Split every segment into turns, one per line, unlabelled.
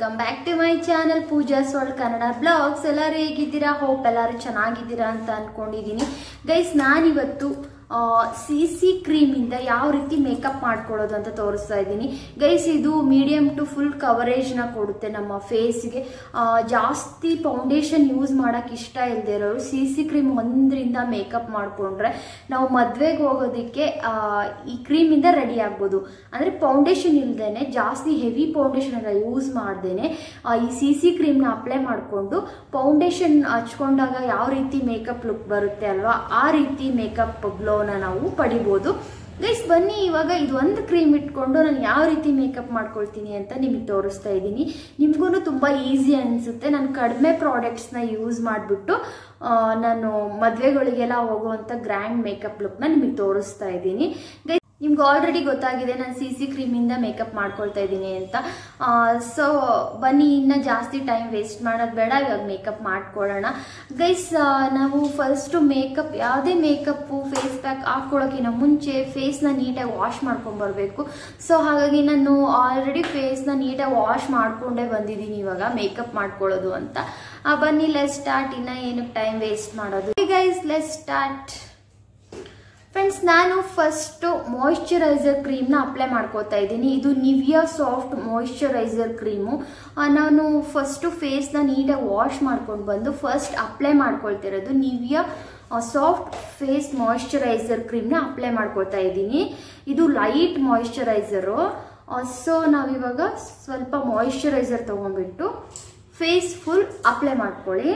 welcome back to my channel Pooja's world Kannada vlogs ಎಲ್ಲರೂ ಹೇಗಿದ್ದೀರಾ hope ಎಲ್ಲರೂ ಚೆನ್ನಾಗಿದ್ದೀರಾ ಅಂತ ಅನ್ಕೊಂಡಿದ್ದೀನಿ ಗೈಸ್ ನಾನಿವತ್ತು ಸಿ ಸಿ ಕ್ರೀಮಿಂದ ಯಾವ ರೀತಿ ಮೇಕಪ್ ಮಾಡ್ಕೊಳ್ಳೋದು ಅಂತ ತೋರಿಸ್ತಾ ಇದ್ದೀನಿ ಗೈಸ್ ಇದು ಮೀಡಿಯಮ್ ಟು ಫುಲ್ ಕವರೇಜ್ನ ಕೊಡುತ್ತೆ ನಮ್ಮ ಫೇಸ್ಗೆ ಜಾಸ್ತಿ ಫೌಂಡೇಶನ್ ಯೂಸ್ ಮಾಡೋಕ್ಕೆ ಇಷ್ಟ ಇಲ್ಲದೆ ಇರೋರು ಸಿ ಸಿ ಕ್ರೀಮ್ ಒಂದರಿಂದ ಮೇಕಪ್ ಮಾಡಿಕೊಂಡ್ರೆ ನಾವು ಮದುವೆಗೆ ಹೋಗೋದಕ್ಕೆ ಆ, ಈ ಕ್ರೀಮಿಂದ ರೆಡಿ ಆಗ್ಬೋದು ಅಂದರೆ ಫೌಂಡೇಶನ್ ಇಲ್ದೇನೆ ಜಾಸ್ತಿ ಹೆವಿ ಫೌಂಡೇಶನ್ ಎಲ್ಲ ಯೂಸ್ ಮಾಡ್ದೇನೆ ಆ, ಈ ಸಿ ಸಿ ಕ್ರೀಮ್ನ ಅಪ್ಲೈ ಮಾಡಿಕೊಂಡು ಫೌಂಡೇಶನ್ ಹಚ್ಕೊಂಡಾಗ ಯಾವ ರೀತಿ ಮೇಕಪ್ ಲುಕ್ ಬರುತ್ತೆ ಅಲ್ವಾ ಆ ರೀತಿ ಮೇಕಪ್ ಗ್ಲೋನ ನಾವು ಪಡಿಬೋದು ಗೈಸ್ ಬನ್ನಿ ಇವಾಗ ಇದು ಒಂದು ಕ್ರೀಮ್ ಇಟ್ಕೊಂಡು ನಾನು ಯಾವ ರೀತಿ ಮೇಕಪ್ ಮಾಡ್ಕೊಳ್ತೀನಿ ಅಂತ ನಿಮಗೆ ತೋರಿಸ್ತಾ ಇದ್ದೀನಿ ನಿಮಗೂ ತುಂಬ ಈಸಿ ಅನಿಸುತ್ತೆ ನಾನು ಕಡಿಮೆ ಪ್ರಾಡಕ್ಟ್ಸ್ನ ಯೂಸ್ ಮಾಡಿಬಿಟ್ಟು ನಾನು ಮದುವೆಗಳಿಗೆಲ್ಲ ಹೋಗುವಂಥ ಗ್ರ್ಯಾಂಡ್ ಮೇಕಪ್ ಲುಕ್ನ ನಿಮಗೆ ತೋರಿಸ್ತಾ ಇದ್ದೀನಿ ಗೈಸ್ ನಿಮ್ಗೆ ಆಲ್ರೆಡಿ ಗೊತ್ತಾಗಿದೆ ನಾನು ಸಿ ಸಿ ಕ್ರೀಮಿಂದ ಮೇಕಪ್ ಮಾಡ್ಕೊಳ್ತಾ ಇದ್ದೀನಿ ಅಂತ ಸೊ ಬನ್ನಿ ಇನ್ನು ಜಾಸ್ತಿ ಟೈಮ್ ವೇಸ್ಟ್ ಮಾಡೋದು ಬೇಡ ಇವಾಗ ಮೇಕಪ್ ಮಾಡ್ಕೊಳ್ಳೋಣ ಗೈಸ್ ನಾವು ಫಸ್ಟು ಮೇಕಪ್ ಯಾವುದೇ ಮೇಕಪ್ಪು ಫೇಸ್ ಪ್ಯಾಕ್ ಹಾಕ್ಕೊಳ್ಳೋಕ್ಕಿಂತ ಮುಂಚೆ ಫೇಸ್ನ ನೀಟಾಗಿ ವಾಶ್ ಮಾಡ್ಕೊಂಬರ್ಬೇಕು ಸೊ ಹಾಗಾಗಿ ನಾನು ಆಲ್ರೆಡಿ ಫೇಸ್ನ ನೀಟಾಗಿ ವಾಶ್ ಮಾಡಿಕೊಂಡೇ ಬಂದಿದ್ದೀನಿ ಇವಾಗ ಮೇಕಪ್ ಮಾಡ್ಕೊಳ್ಳೋದು ಅಂತ ಆ, ಬನ್ನಿ ಲೆಸ್ ಸ್ಟಾರ್ಟ್ ಇನ್ನು ಏನಕ್ಕೆ ಟೈಮ್ ವೇಸ್ಟ್ ಮಾಡೋದು ಗೈಸ್ ಲೆಸ್ ಸ್ಟಾರ್ಟ್ ಫ್ರೆಂಡ್ಸ್ ನಾನು ಫಸ್ಟು ಮಾಯಿಶ್ಚರೈಸರ್ ಕ್ರೀಮ್ನ ಅಪ್ಲೈ ಮಾಡ್ಕೋತಾ ಇದ್ದೀನಿ ಇದು ನಿವಿಯಾ ಸಾಫ್ಟ್ ಮಾಯಿಶ್ಚರೈಸರ್ ಕ್ರೀಮು ನಾನು ಫಸ್ಟು ಫೇಸ್ನ ನೀಟಾಗಿ ವಾಶ್ ಮಾಡ್ಕೊಂಡು ಬಂದು ಫಸ್ಟ್ ಅಪ್ಲೈ ಮಾಡ್ಕೊಳ್ತಿರೋದು ನಿವಿಯಾ ಸಾಫ್ಟ್ ಫೇಸ್ ಮಾಯಿಶ್ಚರೈಸರ್ ಕ್ರೀಮ್ನ ಅಪ್ಲೈ ಮಾಡ್ಕೊಳ್ತಾ ಇದ್ದೀನಿ ಇದು ಲೈಟ್ ಮಾಯಿಶ್ಚರೈಸರು ಸೊ ನಾವಿವಾಗ ಸ್ವಲ್ಪ ಮಾಯಿಶ್ಚರೈಸರ್ ತೊಗೊಂಡ್ಬಿಟ್ಟು ಫೇಸ್ ಫುಲ್ ಅಪ್ಲೈ ಮಾಡ್ಕೊಳ್ಳಿ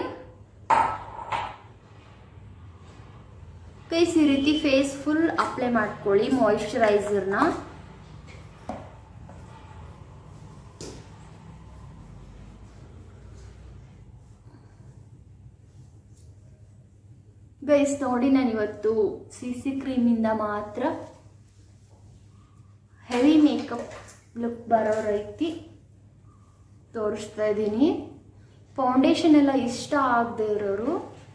ಫೇಸ್ ಈ ರೀತಿ ಫೇಸ್ ಫುಲ್ ಅಪ್ಲೈ ಮಾಡ್ಕೊಳ್ಳಿ ಮಾಯಿಶ್ಚರೈಸರ್ನ ಗೈಸ್ ನೋಡಿ ನಾನು ಇವತ್ತು ಸಿ ಸಿ ಕ್ರೀಮಿಂದ ಮಾತ್ರ ಹೆವಿ ಮೇಕಪ್ ಲುಕ್ ಬರೋ ರೀತಿ ತೋರಿಸ್ತಾ ಇದ್ದೀನಿ ಫೌಂಡೇಶನ್ ಎಲ್ಲ ಇಷ್ಟ ಆಗದೆ ಇರೋರು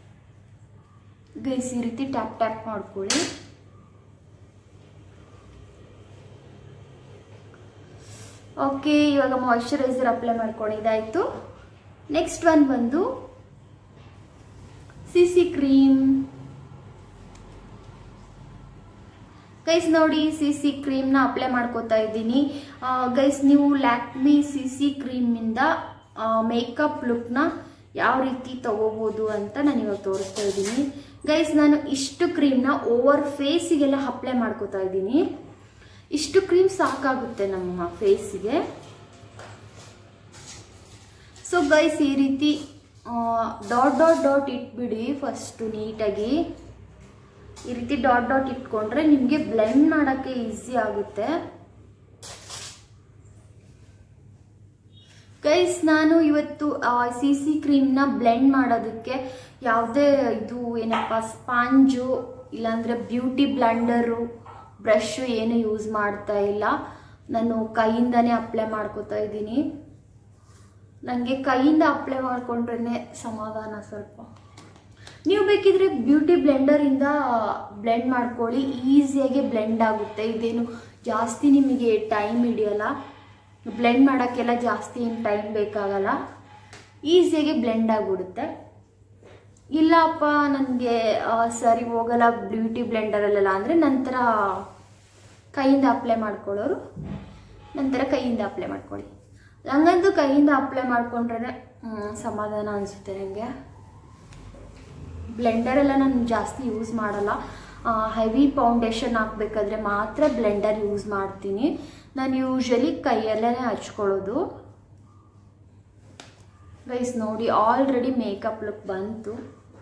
ಗೈಸ್ ಈ ರೀತಿ ಟ್ಯಾಪ್ ಟ್ಯಾಪ್ ಮಾಡ್ಕೊಳ್ಳಿ ಓಕೆ ಇವಾಗ ಮಾಯಿಶ್ಚರೈಸರ್ ಅಪ್ಲೈ ಮಾಡ್ಕೊಂಡಿದ್ದಾಯ್ತು ನೆಕ್ಸ್ಟ್ ಒನ್ ಬಂದು ಸಿ ಸಿ ಕ್ರೀಮ್ ಗೈಸ್ ನೋಡಿ ಸಿ ಸಿ ಕ್ರೀಮ್ನ ಅಪ್ಲೈ ಮಾಡ್ಕೋತಾ ಇದ್ದೀನಿ ಗೈಸ್ ನೀವು ಲ್ಯಾಕ್ಮಿ ಸಿ ಸಿ ಕ್ರೀಮಿಂದ ಮೇಕಪ್ ಲುಕ್ನ ಯಾವ ರೀತಿ ತಗೋಬೋದು ಅಂತ ನಾನು ಇವಾಗ ತೋರಿಸ್ತಾ ಇದ್ದೀನಿ ಗೈಸ್ ನಾನು ಇಷ್ಟು ಕ್ರೀಮ್ನ ಓವರ್ ಫೇಸಿಗೆಲ್ಲ ಅಪ್ಲೈ ಮಾಡ್ಕೋತಾ ಇದ್ದೀನಿ ಇಷ್ಟು ಕ್ರೀಮ್ ಸಾಕಾಗುತ್ತೆ ನಮ್ಮ ಫೇಸಿಗೆ ಸೊ ಗೈಸ್ ಈ ರೀತಿ ಡಾಟ್ ಡಾಟ್ ಡಾಟ್ ಇಟ್ಬಿಡಿ ಫಸ್ಟು ನೀಟಾಗಿ ಈ ರೀತಿ ಡಾಟ್ ಡಾಟ್ ಇಟ್ಕೊಂಡ್ರೆ ನಿಮಗೆ ಬ್ಲೆಂಡ್ ಮಾಡೋಕ್ಕೆ ಈಸಿ ಆಗುತ್ತೆ ಗೈಸ್ ನಾನು ಇವತ್ತು ಸಿ ಸಿ ಕ್ರೀಮ್ನ ಬ್ಲೆಂಡ್ ಮಾಡೋದಕ್ಕೆ ಯಾವುದೇ ಇದು ಏನಪ್ಪ ಸ್ಪಾಂಜು ಇಲ್ಲಾಂದರೆ ಬ್ಯೂಟಿ ಬ್ಲೆಂಡರು ಬ್ರಷು ಏನು ಯೂಸ್ ಮಾಡ್ತಾ ಇಲ್ಲ ನಾನು ಕೈಯಿಂದನೇ ಅಪ್ಲೈ ಮಾಡ್ಕೋತಾ ಇದ್ದೀನಿ ನನಗೆ ಕೈಯಿಂದ ಅಪ್ಲೈ ಮಾಡ್ಕೊಂಡ್ರೆ ಸಮಾಧಾನ ಸ್ವಲ್ಪ ನೀವು ಬೇಕಿದ್ರೆ ಬ್ಯೂಟಿ ಬ್ಲೆಂಡರಿಂದ ಬ್ಲೆಂಡ್ ಮಾಡ್ಕೊಳ್ಳಿ ಈಸಿಯಾಗಿ ಬ್ಲೆಂಡ್ ಆಗುತ್ತೆ ಇದೇನು ಜಾಸ್ತಿ ನಿಮಗೆ ಟೈಮ್ ಹಿಡಿಯಲ್ಲ ಬ್ಲೆಂಡ್ ಮಾಡೋಕ್ಕೆಲ್ಲ ಜಾಸ್ತಿ ಏನು ಟೈಮ್ ಬೇಕಾಗಲ್ಲ ಈಸಿಯಾಗಿ ಬ್ಲೆಂಡ್ ಆಗಿಬಿಡುತ್ತೆ ಇಲ್ಲಪ್ಪ ನನಗೆ ಸರಿ ಹೋಗಲ್ಲ ಬ್ಯೂಟಿ ಬ್ಲೆಂಡರಲ್ಲೆಲ್ಲ ಅಂದರೆ ನಂತರ ಕೈಯಿಂದ ಅಪ್ಲೈ ಮಾಡ್ಕೊಳ್ಳೋರು ನಂತರ ಕೈಯಿಂದ ಅಪ್ಲೈ ಮಾಡ್ಕೊಳ್ಳಿ ಹಂಗಂತೂ ಕೈಯಿಂದ ಅಪ್ಲೈ ಮಾಡ್ಕೊಂಡ್ರೆ ಸಮಾಧಾನ ಅನಿಸುತ್ತೆ ನನಗೆ ಬ್ಲೆಂಡರೆಲ್ಲ ನಾನು ಜಾಸ್ತಿ ಯೂಸ್ ಮಾಡಲ್ಲ ಹೆವಿ ಫೌಂಡೇಶನ್ ಹಾಕ್ಬೇಕಾದ್ರೆ ಮಾತ್ರ ಬ್ಲೆಂಡರ್ ಯೂಸ್ ಮಾಡ್ತೀನಿ ನಾನು ಯೂಶಲಿ ಕೈಯಲ್ಲೇ ಹಚ್ಕೊಳ್ಳೋದು ಗೈಸ್ ನೋಡಿ ಆಲ್ರೆಡಿ ಮೇಕಪ್ ಲುಕ್ ಬಂತು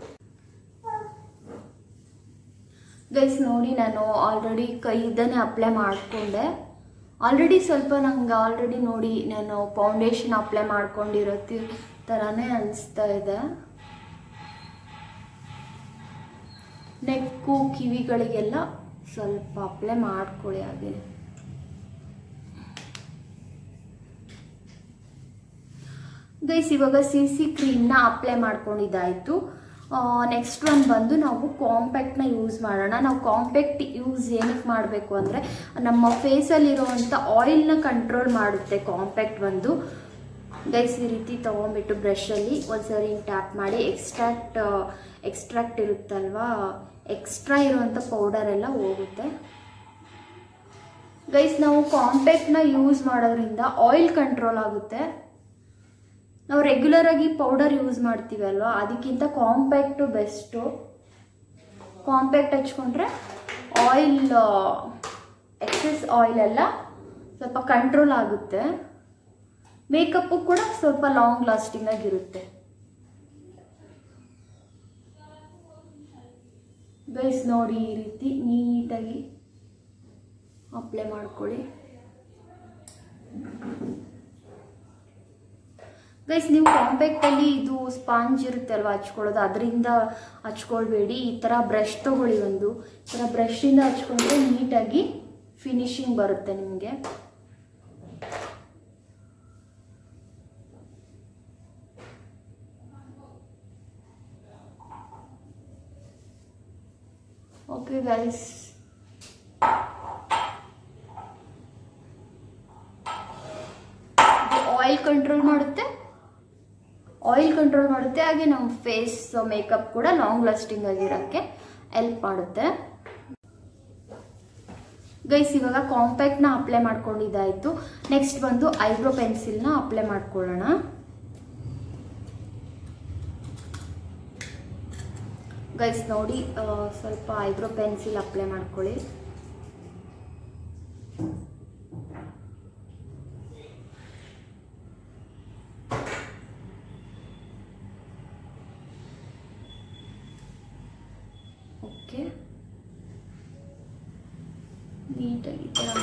ಗೈಸ್ ನೋಡಿ ನಾನು ಆಲ್ರೆಡಿ ಕೈಯಿಂದನೇ ಅಪ್ಲೈ ಮಾಡಿಕೊಂಡೆ ಆಲ್ರೆಡಿ ಸ್ವಲ್ಪ ನಂಗೆ ಆಲ್ರೆಡಿ ನೋಡಿ ನಾನು ಫೌಂಡೇಶನ್ ಅಪ್ಲೈ ಮಾಡ್ಕೊಂಡಿರೋ ಥರನೇ ಅನಿಸ್ತಾ ಇದೆ ನೆಕ್ಕು ಕಿವಿಗಳಿಗೆಲ್ಲ ಸ್ವಲ್ಪ ಅಪ್ಲೈ ಮಾಡ್ಕೊಳ್ಳಿ ಹಾಗೆ ಗೈಸ್ ಇವಾಗ ಸಿ ಸಿ ಕ್ರೀಮ್ನ ಅಪ್ಲೈ ಮಾಡ್ಕೊಂಡಿದ್ದಾಯಿತು ನೆಕ್ಸ್ಟ್ ಒನ್ ಬಂದು ನಾವು ಕಾಂಪ್ಯಾಕ್ಟ್ನ ಯೂಸ್ ಮಾಡೋಣ ನಾವು ಕಾಂಪ್ಯಾಕ್ಟ್ ಯೂಸ್ ಏನಕ್ಕೆ ಮಾಡಬೇಕು ಅಂದರೆ ನಮ್ಮ ಫೇಸಲ್ಲಿರುವಂಥ ಆಯಿಲ್ನ ಕಂಟ್ರೋಲ್ ಮಾಡುತ್ತೆ ಕಾಂಪ್ಯಾಕ್ಟ್ ಬಂದು ಗೈಸ್ ಈ ರೀತಿ ತೊಗೊಂಬಿಟ್ಟು ಬ್ರಷಲ್ಲಿ ಒಂದ್ಸರಿ ಹಿಂಗೆ ಟ್ಯಾಪ್ ಮಾಡಿ ಎಕ್ಸ್ಟ್ರಾಕ್ಟ್ ಎಕ್ಸ್ಟ್ರಾಕ್ಟ್ ಇರುತ್ತಲ್ವಾ ಎಕ್ಸ್ಟ್ರಾ ಇರುವಂಥ ಪೌಡರ್ ಎಲ್ಲ ಹೋಗುತ್ತೆ ಗೈಸ್ ನಾವು ಕಾಂಪ್ಯಾಕ್ಟ್ನ ಯೂಸ್ ಮಾಡೋದ್ರಿಂದ ಆಯಿಲ್ ಕಂಟ್ರೋಲ್ ಆಗುತ್ತೆ ನಾವು ರೆಗ್ಯುಲರ್ ಆಗಿ ಪೌಡರ್ ಯೂಸ್ ಮಾಡ್ತೀವಿ ಅಲ್ವಾ ಅದಕ್ಕಿಂತ ಕಾಂಪ್ಯಾಕ್ಟು ಬೆಸ್ಟು ಕಾಂಪ್ಯಾಕ್ಟ್ ಹಚ್ಕೊಂಡ್ರೆ ಆಯಿಲ್ ಎಕ್ಸೆಸ್ ಆಯಿಲ್ ಎಲ್ಲ ಸ್ವಲ್ಪ ಕಂಟ್ರೋಲ್ ಆಗುತ್ತೆ ಮೇಕಪ್ಪು ಕೂಡ ಸ್ವಲ್ಪ ಲಾಂಗ್ ಲಾಸ್ಟಿಂಗ್ ಆಗಿರುತ್ತೆ ಗೈಸ್ ನೋಡಿ ಈ ರೀತಿ ನೀಟಾಗಿ ಅಪ್ಲೈ ಮಾಡ್ಕೊಳ್ಳಿ ಗೈಸ್ ನೀವು ಕಾಂಪ್ಯಾಕ್ಟಲ್ಲಿ ಇದು ಸ್ಪಾಂಜ್ ಇರುತ್ತೆ ಅಲ್ವಾ ಹಚ್ಕೊಳ್ಳೋದು ಅದರಿಂದ ಹಚ್ಕೊಳ್ಬೇಡಿ ಈ ಥರ ಬ್ರಷ್ ತಗೊಳ್ಳಿ ಒಂದು ಈ ಥರ ಬ್ರಷಿಂದ ಹಚ್ಕೊಂಡ್ರೆ ನೀಟಾಗಿ ಫಿನಿಶಿಂಗ್ ಬರುತ್ತೆ ನಿಮಗೆ ಓಕೆ ಗೈಸ್ ಆಯಿಲ್ ಕಂಟ್ರೋಲ್ ಮಾಡುತ್ತೆ ಆಯಿಲ್ ಕಂಟ್ರೋಲ್ ಮಾಡುತ್ತೆ ಹಾಗೆ ನಮ್ಮ ಫೇಸ್ ಮೇಕಪ್ ಕೂಡ ಲಾಂಗ್ ಲಾಸ್ಟಿಂಗ್ ಆಗಿರೋಕ್ಕೆ ಹೆಲ್ಪ್ ಮಾಡುತ್ತೆ ಗೈಸ್ ಇವಾಗ ಕಾಂಪ್ಯಾಕ್ಟ್ನ ಅಪ್ಲೈ ಮಾಡ್ಕೊಂಡಿದ್ದಾಯಿತು ನೆಕ್ಸ್ಟ್ ಬಂದು ಐಬ್ರೋ ಪೆನ್ಸಿಲ್ನ ಅಪ್ಲೈ ಮಾಡ್ಕೊಳ್ಳೋಣ ಗೈಸ್ ನೋಡಿ ಆ, ಸ್ವಲ್ಪ ಐಬ್ರೋ ಪೆನ್ಸಿಲ್ ಅಪ್ಲೈ ಮಾಡ್ಕೊಳ್ಳಿ ಓಕೆ ನೀಟಾಗಿ ಈ ಥರ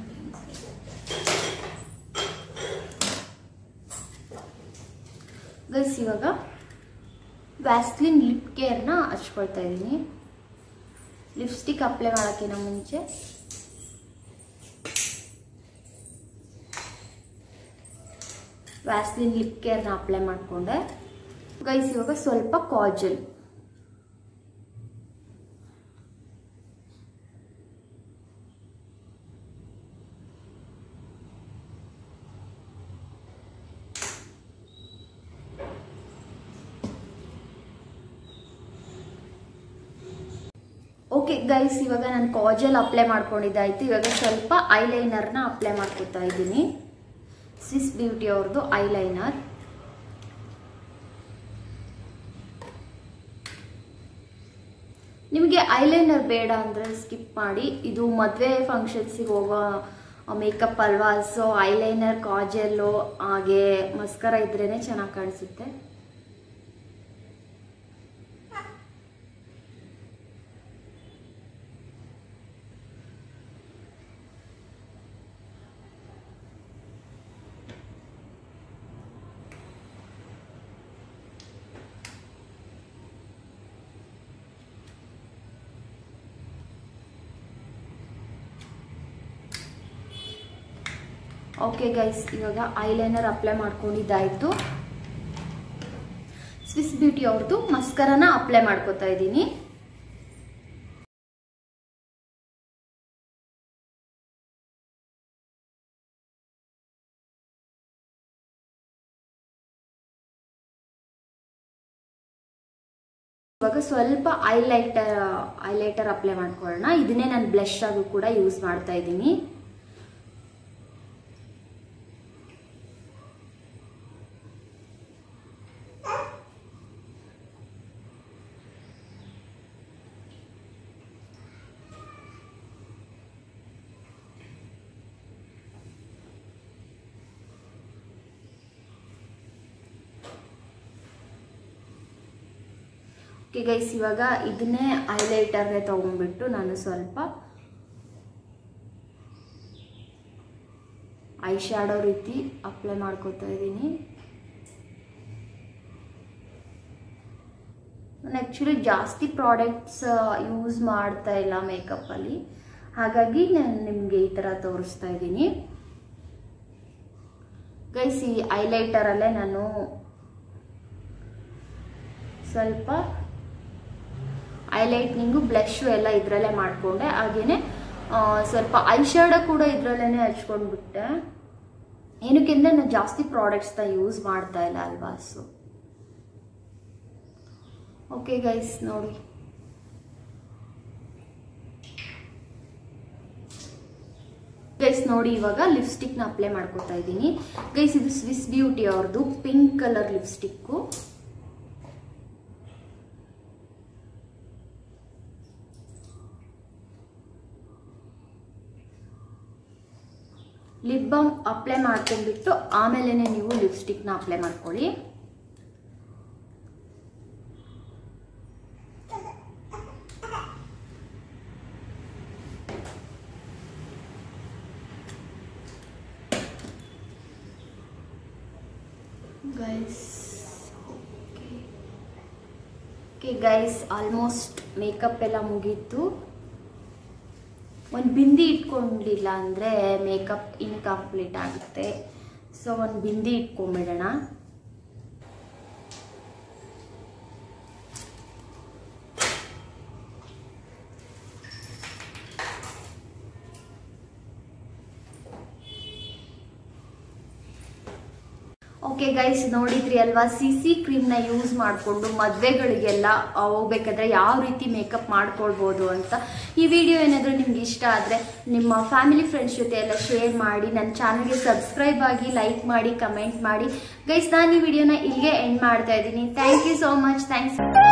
ಗೈಸ್ ಇವಾಗ ವ್ಯಾಸ್ಲಿನ್ ಲಿಪ್ ಕೇರ್ನ ಹಚ್ಕೊಳ್ತಾ ಇದ್ದೀನಿ ಲಿಪ್ಸ್ಟಿಕ್ ಅಪ್ಲೈ ಮಾಡೋಕ್ಕಿಂತ ಮುಂಚೆ ವ್ಯಾಸ್ಲಿನ್ ಲಿಪ್ ಕೇರ್ನ ಅಪ್ಲೈ ಮಾಡಿಕೊಂಡೆ ಗೈಸ್ ಇವಾಗ ಸ್ವಲ್ಪ ಕಾಜಲ್ ಓಕೆ ಗೈಸ್ ಇವಾಗ ನಾನು ಕಾಜಲ್ ಅಪ್ಲೈ ಮಾಡ್ಕೊಂಡಿದ್ದಾಯ್ತು ಇವಾಗ ಸ್ವಲ್ಪ ಐಲೈನರ್ನ ಅಪ್ಲೈ ಮಾಡ್ಕೊತಾ ಇದ್ದೀನಿ ಸ್ವಿಸ್ ಬ್ಯೂಟಿ ಅವ್ರದ್ದು ಐಲೈನರ್ ನಿಮಗೆ ಐಲೈನರ್ ಬೇಡ ಅಂದರೆ ಸ್ಕಿಪ್ ಮಾಡಿ ಇದು ಮದುವೆ ಫಂಕ್ಷನ್ಸಿಗೆ ಹೋಗೋ ಮೇಕಪ್ ಅಲ್ವಾ ಸೊ ಐಲೈನರ್ ಕಾಜಲ್ಲು ಹಾಗೆ ಮಸ್ಕರ ಇದ್ರೇ ಚೆನ್ನಾಗಿ ಕಾಣಿಸುತ್ತೆ ಓಕೆ ಗೈಸ್ ಇವಾಗ ಐಲೈನರ್ ಅಪ್ಲೈ ಮಾಡ್ಕೊಂಡಿದ್ದಾಯಿತು ಸ್ವಿಸ್ ಬ್ಯೂಟಿ ಅವ್ರದ್ದು ಮಸ್ಕರನ ಅಪ್ಲೈ ಮಾಡ್ಕೊತಾ ಇದ್ದೀನಿ ಇವಾಗ ಸ್ವಲ್ಪ ಐಲೈಟರ್ ಐಲೈಟರ್ ಅಪ್ಲೈ ಮಾಡ್ಕೊಳ್ಳೋಣ ಇದನ್ನೇ ನಾನು ಬ್ಲಷ್ ಆಗೂ ಕೂಡ ಯೂಸ್ ಮಾಡ್ತಾ ಇದ್ದೀನಿ ಓಕೆ ಗೈಸ್ ಇವಾಗ ಇದನ್ನೇ ಹೈಲೈಟರ್ನೇ ತೊಗೊಂಡ್ಬಿಟ್ಟು ನಾನು ಸ್ವಲ್ಪ ಐ ಶ್ಯಾಡೋ ರೀತಿ ಅಪ್ಲೈ ಮಾಡ್ಕೊತಾ ಇದ್ದೀನಿ ನಾನು ಆ್ಯಕ್ಚುಲಿ ಜಾಸ್ತಿ ಪ್ರಾಡಕ್ಟ್ಸ್ ಯೂಸ್ ಮಾಡ್ತಾ ಇಲ್ಲ ಮೇಕಪ್ಪಲ್ಲಿ ಹಾಗಾಗಿ ನಾನು ನಿಮಗೆ ಈ ಥರ ತೋರಿಸ್ತಾ ಇದ್ದೀನಿ ಗೈಸ್ ಈ ಐಲೈಟರಲ್ಲೇ ನಾನು ಸ್ವಲ್ಪ ಐಲೈಟ್ನಿಂಗು ಬ್ಲಷು ಎಲ್ಲ ಇದರಲ್ಲೇ ಮಾಡಿಕೊಂಡೆ ಹಾಗೆಯೇ ಸ್ವಲ್ಪ ಐ ಶ್ಯಾಡೋ ಕೂಡ ಇದರಲ್ಲೇ ಹಚ್ಕೊಂಡ್ಬಿಟ್ಟೆ ಏನಕ್ಕೆ ಅಂದರೆ ನಾನು ಜಾಸ್ತಿ ಪ್ರಾಡಕ್ಟ್ಸ್ನ ಯೂಸ್ ಮಾಡ್ತಾ ಇಲ್ಲ ಅಲ್ವಾ ಸೊ ಓಕೆ ಗೈಸ್ ನೋಡಿ ಗೈಸ್ ನೋಡಿ ಇವಾಗ ಲಿಪ್ಸ್ಟಿಕ್ನ ಅಪ್ಲೈ ಮಾಡ್ಕೊತಾ ಇದ್ದೀನಿ ಗೈಸ್ ಇದು ಸ್ವಿಸ್ ಬ್ಯೂಟಿ ಅವ್ರದ್ದು ಪಿಂಕ್ ಕಲರ್ ಲಿಪ್ಸ್ಟಿಕ್ಕು ಲಿಪ್ ಬಾಮ್ ಅಪ್ಲೈ ಮಾಡ್ಕೊಂಡ್ಬಿಟ್ಟು ಆಮೇಲೆ ನೀವು ಲಿಪ್ಸ್ಟಿಕ್ನ ಅಪ್ಲೈ ಮಾಡ್ಕೊಳ್ಳಿ guys okay guys almost makeup ಎಲ್ಲ ಮುಗೀತು ಒಂದು ಬಿಂದಿ ಇಟ್ಕೊಂಡಿಲ್ಲ ಅಂದರೆ ಮೇಕಪ್ ಇನ್ಕಂಪ್ಲೀಟ್ ಆಗುತ್ತೆ ಸೊ ಒಂದು ಬಿಂದಿ ಇಟ್ಕೊಂಡ್ಬಿಡೋಣ ಓಕೆ ಗೈಸ್ ನೋಡಿದ್ರಿ ಅಲ್ವಾ ಸಿ ಸಿ ಕ್ರೀಮ್ನ ಯೂಸ್ ಮಾಡಿಕೊಂಡು ಮದುವೆಗಳಿಗೆಲ್ಲ ಹೋಗ್ಬೇಕಾದ್ರೆ ಯಾವ ರೀತಿ ಮೇಕಪ್ ಮಾಡ್ಕೊಳ್ಬೋದು ಅಂತ ಈ ವಿಡಿಯೋ ಏನಾದರೂ ನಿಮ್ಗೆ ಇಷ್ಟ ಆದರೆ ನಿಮ್ಮ ಫ್ಯಾಮಿಲಿ ಫ್ರೆಂಡ್ಸ್ ಜೊತೆ ಎಲ್ಲ ಶೇರ್ ಮಾಡಿ ನನ್ನ ಚಾನಲ್ಗೆ ಸಬ್ಸ್ಕ್ರೈಬ್ ಆಗಿ ಲೈಕ್ ಮಾಡಿ ಕಮೆಂಟ್ ಮಾಡಿ ಗೈಸ್ ನಾನು ಈ ವಿಡಿಯೋನ ಇಲ್ಲಿಗೆ ಎಂಡ್ ಮಾಡ್ತಾ ಇದ್ದೀನಿ thank you so much thanks